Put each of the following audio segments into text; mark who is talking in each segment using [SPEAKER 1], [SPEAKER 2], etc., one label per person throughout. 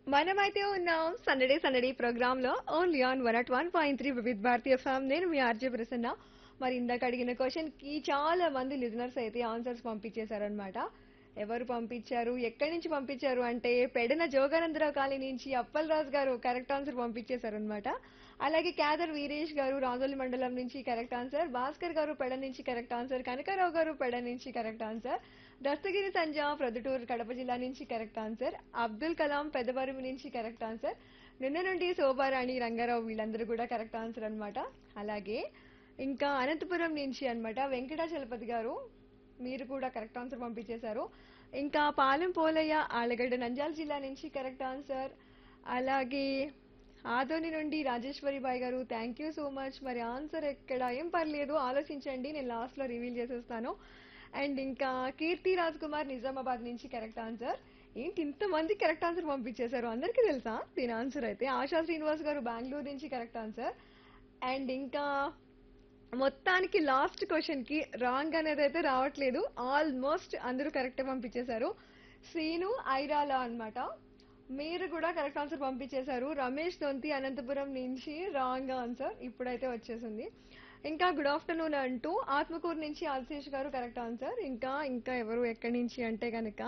[SPEAKER 1] మనమైతే ఉన్నాం సందడే సందడి ప్రోగ్రామ్ లో only on one at one point three Vividh Bharati FM నేను మీ ఆర్జే ప్రసన్న మరి ఇందాక అడిగిన క్వశ్చన్ కి చాలా మంది లిజనర్స్ అయితే ఆన్సర్స్ పంపించేశారనమాట ఎవరు పంపించారు ఎక్కడి నుంచి పంపించారు అంటే పెడన జోగానందరావు కాలనీ నుంచి అప్పల్ రాజు గారు కరెక్ట్ ఆన్సర్ పంపించేశారనమాట అలాగే క్యాదర్ వీరేష్ గారు రాజోలి మండలం నుంచి కరెక్ట్ ఆన్సర్ భాస్కర్ గారు పెడ నుంచి కరెక్ట్ ఆన్సర్ కనకారావు గారు పెడ నుంచి కరెక్ట్ ఆన్సర్ దస్తగిరి సంజ ప్రొద్దుటూరు కడప జిల్లా నుంచి కరెక్ట్ ఆన్సర్ అబ్దుల్ కలాం పెదవరం నుంచి కరెక్ట్ ఆన్సర్ నిన్న నుండి శోభారాణి రంగారావు వీళ్ళందరూ కూడా కరెక్ట్ ఆన్సర్ అన్నమాట అలాగే ఇంకా అనంతపురం నుంచి అన్నమాట వెంకటాచలపతి గారు మీరు కూడా కరెక్ట్ ఆన్సర్ పంపించేశారు ఇంకా పాలెం పోలయ్య ఆలగడ్డ నంద్యాల జిల్లా నుంచి కరెక్ట్ ఆన్సర్ అలాగే ఆదోని నుండి రాజేశ్వరి బాయ్ గారు థ్యాంక్ యూ సో మచ్ మరి ఆన్సర్ ఎక్కడ ఏం పర్లేదు ఆలోచించండి నేను లాస్ట్ లో రివీల్ చేసేస్తాను అండ్ ఇంకా కీర్తి రాజ్ కుమార్ నిజామాబాద్ నుంచి కరెక్ట్ ఆన్సర్ ఏంటి ఇంతమంది కరెక్ట్ ఆన్సర్ పంపించేశారు అందరికీ తెలుసా దీని ఆన్సర్ అయితే ఆశా శ్రీనివాస్ గారు బెంగళూరు నుంచి కరెక్ట్ ఆన్సర్ అండ్ ఇంకా మొత్తానికి లాస్ట్ క్వశ్చన్ కి రాంగ్ అనేది అయితే రావట్లేదు ఆల్మోస్ట్ అందరూ కరెక్ట్ పంపించేశారు శ్రీను ఐరాలా అన్నమాట మీరు కూడా కరెక్ట్ ఆన్సర్ పంపించేశారు రమేష్ దొంతి అనంతపురం నుంచి రాంగ్ ఆన్సర్ ఇప్పుడైతే వచ్చేసింది ఇంకా గుడ్ ఆఫ్టర్నూన్ అంటూ ఆత్మకూరు నుంచి ఆశీష్ గారు కరెక్ట్ ఆన్సర్ ఇంకా ఇంకా ఎవరు ఎక్కడి నుంచి అంటే కనుక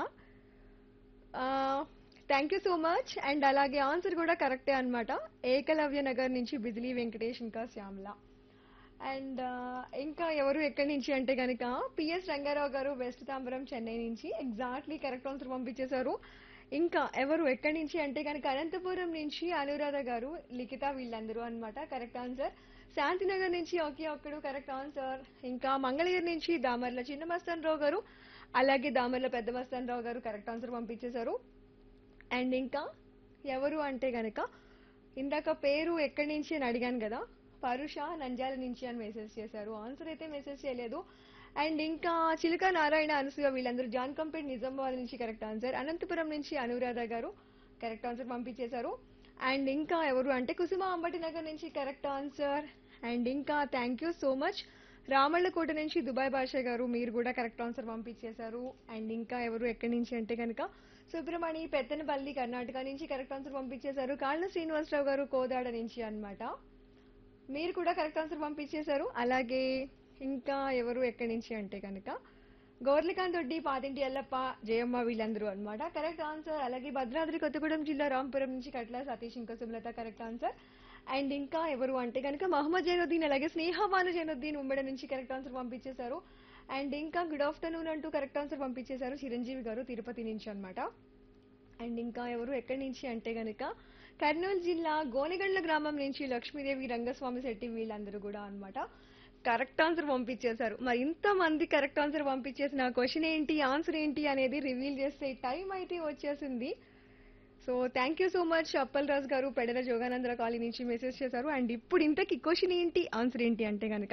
[SPEAKER 1] thank you so much and అలాగే ఆన్సర్ కూడా కరెక్టే అన్నమాట ఏకలవ్య నగర్ నుంచి బిజిలీ వెంకటేష్ ఇంకా శ్యామల అండ్ ఇంకా ఎవరు ఎక్కడి నుంచి అంటే కనుక పిఎస్ రంగారావు గారు వెస్ట్ తాంబరం చెన్నై నుంచి ఎగ్జాక్ట్లీ కరెక్ట్ ఆన్సర్ పంపించేశారు ఇంకా ఎవరు ఎక్కడి నుంచి అంటే కనుక అనంతపురం నుంచి అనురాధ గారు లిఖిత వీళ్ళందరూ అన్నమాట కరెక్ట్ ఆన్సర్ శాంతినగర్ నుంచి ఒకే ఒక్కడు కరెక్ట్ ఆన్సర్ ఇంకా మంగళగిరి నుంచి దామర్ల చిన్న మస్తాన్ రావు గారు అలాగే దామర్ల పెద్ద మస్తాన్ రావు గారు కరెక్ట్ ఆన్సర్ పంపించేశారు అండ్ ఇంకా ఎవరు అంటే గనక ఇందాక పేరు ఎక్కడి నుంచి అని అడిగాను కదా పరుష నంద్యాల నుంచి అని మెసేజ్ చేశారు ఆన్సర్ అయితే మెసేజ్ చేయలేదు అండ్ ఇంకా చిలుక నారాయణ అనసూయ వీళ్ళందరూ జాన్ కంపేట్ నిజామాబాద్ నుంచి కరెక్ట్ ఆన్సర్ అనంతపురం నుంచి అనురాధ గారు కరెక్ట్ ఆన్సర్ పంపించేశారు అండ్ ఇంకా ఎవరు అంటే కుసుమ అంబటి నగర్ నుంచి కరెక్ట్ ఆన్సర్ అండ్ ఇంకా thank you so much Ramallakota నుంచి దుబాయ్ భాష గారు మీరు కూడా కరెక్ట్ ఆన్సర్ పంపించేశారు అండ్ ఇంకా ఎవరు ఎక్కడి నుంచి అంటే కనుక సుబ్రమణి పెత్తనపల్లి కర్ణాటక నుంచి కరెక్ట్ ఆన్సర్ పంపించేశారు కాళ్ళ శ్రీనివాసరావు గారు కోదాడ నుంచి అన్నమాట మీరు కూడా కరెక్ట్ ఆన్సర్ పంపించేశారు అలాగే ఇంకా ఎవరు ఎక్కడి నుంచి అంటే కనుక గౌర్లికాంత్ దొడ్డి పాతింటి ఎల్లప్ప జయమ్మ వీళ్ళందరూ అన్నమాట కరెక్ట్ ఆన్సర్ అలాగే భద్రాద్రి కొత్తగూడెం జిల్లా రాంపురం నుంచి కట్ల సతీష్ ఇంకా సుమలత కరెక్ట్ ఆన్సర్ అండ్ ఇంకా ఎవరు అంటే కనుక మహమ్మద్ జైనుద్దీన్ అలాగే స్నేహబాను జైనుద్దీన్ ఉమ్మడి నుంచి కరెక్ట్ ఆన్సర్ పంపించేశారు అండ్ ఇంకా గుడ్ ఆఫ్టర్నూన్ అంటూ కరెక్ట్ ఆన్సర్ పంపించేశారు చిరంజీవి గారు తిరుపతి నుంచి అన్నమాట అండ్ ఇంకా ఎవరు ఎక్కడి నుంచి అంటే గనుక కర్నూలు జిల్లా గోనెగండ్ల గ్రామం నుంచి లక్ష్మీదేవి రంగస్వామి శెట్టి వీళ్ళందరూ కూడా అన్నమాట కరెక్ట్ ఆన్సర్ పంపించేశారు మరి ఇంతమంది కరెక్ట్ ఆన్సర్ పంపించేసిన క్వశ్చన్ ఏంటి ఆన్సర్ ఏంటి అనేది రివీల్ చేస్తే టైం అయితే వచ్చేసింది so thank you so much Appal Raju గారు పెడల జోగానందర కాలనీ నుంచి మెసేజ్ చేశారు అండ్ ఇప్పుడు ఇంతకి క్వశ్చన్ ఏంటి ఆన్సర్ ఏంటి అంటే కనుక